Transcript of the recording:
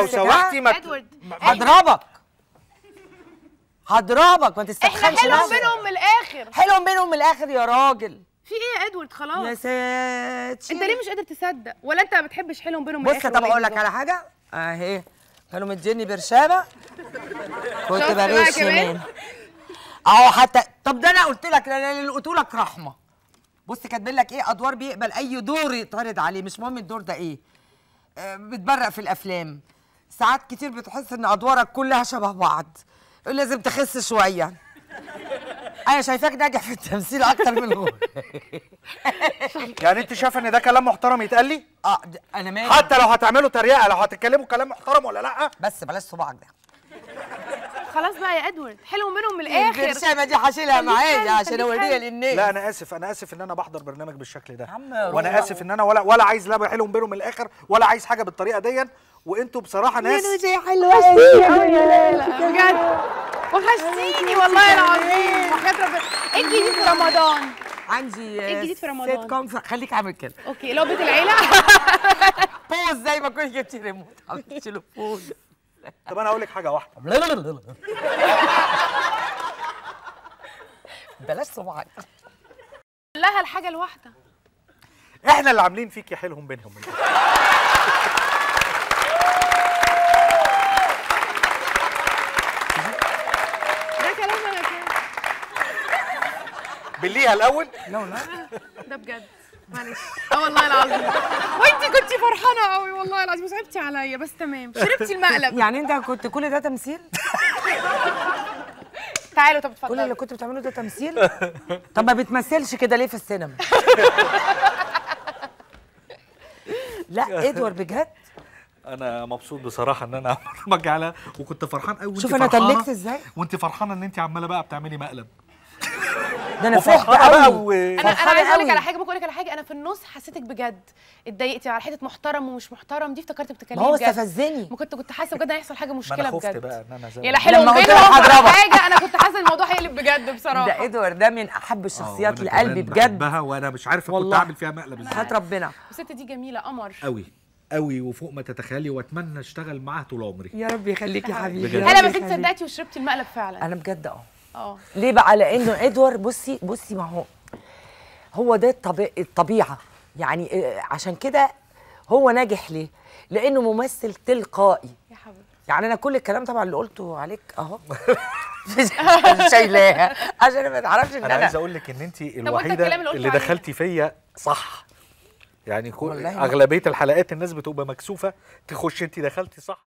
لو نفسك، سوحتي ما ت- ادوارد هضربك هضربك ما احنا تستخنش حلو نفسك بينهم من الاخر حلو بينهم من الاخر يا راجل في ايه يا ادوارد خلاص يا ساتر انت ليه مش قادر تصدق ولا انت ما بتحبش حلو بينهم من بص الاخر طب ولا اقول لك إيه على حاجه اهي كانوا مديني برشامه كنت شفت بقى بغش كمان؟ منها اهو حتى طب ده انا قلت لك انا اللي قلت لك رحمه بص كاتبين لك ايه ادوار بيقبل اي دور يتعرض عليه مش مهم الدور ده ايه آه، بتبرق في الافلام ساعات كتير بتحس ان ادوارك كلها شبه بعض لازم تخس شويه انا شايفاك ناجح في التمثيل اكتر من الغنى يعني انت شايفه ان ده كلام محترم يتقال لي اه ده- انا مالي حتى لو هتعملوا تريقه لو هتتكلموا كلام محترم ولا لا بس بلاش صباعك ده خلاص بقى يا ادوارد حلو بينهم من الاخر البرشامه دي هشيلها معايا حلو، عشان خليك اوريها حلو. للناس لا انا اسف انا اسف ان انا بحضر برنامج بالشكل ده عم روح وانا بقى. اسف ان انا ولا ولا عايز لا حلو بينهم من الاخر ولا عايز حاجه بالطريقه دي وانتوا بصراحه ناس زي حلوه بجد وحشتيني والله العظيم وحياة ربنا ايه الجديد في رمضان عندي إيه الجديد في رمضان؟ سيت كوم خليك عامل كده اوكي لعبة العيلة بوز زي ما كنت جبتي ريموت عملت له بوز طب انا اقول لك حاجه واحده بلاش صباعك لها الحاجة الواحدة احنا اللي عاملين فيكي حيلهم بينهم من الآخر. ده كلام انا كده بليها الاول لا لا ده بجد معلش اه والله العظيم وانتي كنتي فرحانة قوي والله العظيم صعبتي عليا بس تمام شربتي المقلب يعني انت كنت كل ده تمثيل تعالوا طب كل اللي اتفضلوا كنت بتعمله ده تمثيل طب ما بتمثلش كده ليه في السينما لا ادوار بجد انا مبسوط بصراحه ان انا برمج على وكنت فرحان قوي شوف أنا تلكت إزاي؟ وانت فرحانه ان انت عماله بقى بتعملي مقلب ده انا فرحت وفرحانه بقى قوي و... انا انا فرحانة عايزه اقول لك قوي. على حاجه ممكن اقول لك على حاجه انا في النص حسيتك بجد اتضايقتي على حته محترم ومش محترم دي افتكرت ما بتتكلمي هو بجد استفزني ما كنت كنت حاسه بجد هيحصل حاجه ما مشكله انا خفت بجد بقى ان انا زي يا ما- لا حلو لما قلت بينهم لك ولا هضربك. حاجه انا كنت حاسه الموضوع هيقلب بجد بصراحه ده ادوار ده من احب الشخصيات وأنا لقلبي كمان بجد بحبها وانا مش عارفه كنت والله. اعمل فيها مقلب ازاي هات ربنا الست دي جميله قمر قوي قوي وفوق ما تتخيلي واتمنى اشتغل معاها طول عمري يا رب يخليك يا حبيبي بجد. يا هلا رب بس انت يخليك. صدقتي وشربتي المقلب فعلا انا بجد اه اه ليه بقى لانه ادوار بصي بصي ما هو هو ده الطبي... الطبيعه يعني آه، عشان كده هو ناجح ليه لانه ممثل تلقائي يا حبيبي يعني انا كل الكلام طبعا اللي قلته عليك اهو مش شايلاها عشان ما تعرفش ان انا عايز انا اقول لك ان انت الكلام الوحيده اللي قلته اللي علينا. دخلتي فيا صح يعني كل والله. اغلبيه الحلقات الناس بتبقى مكسوفه تخش انت دخلتي صح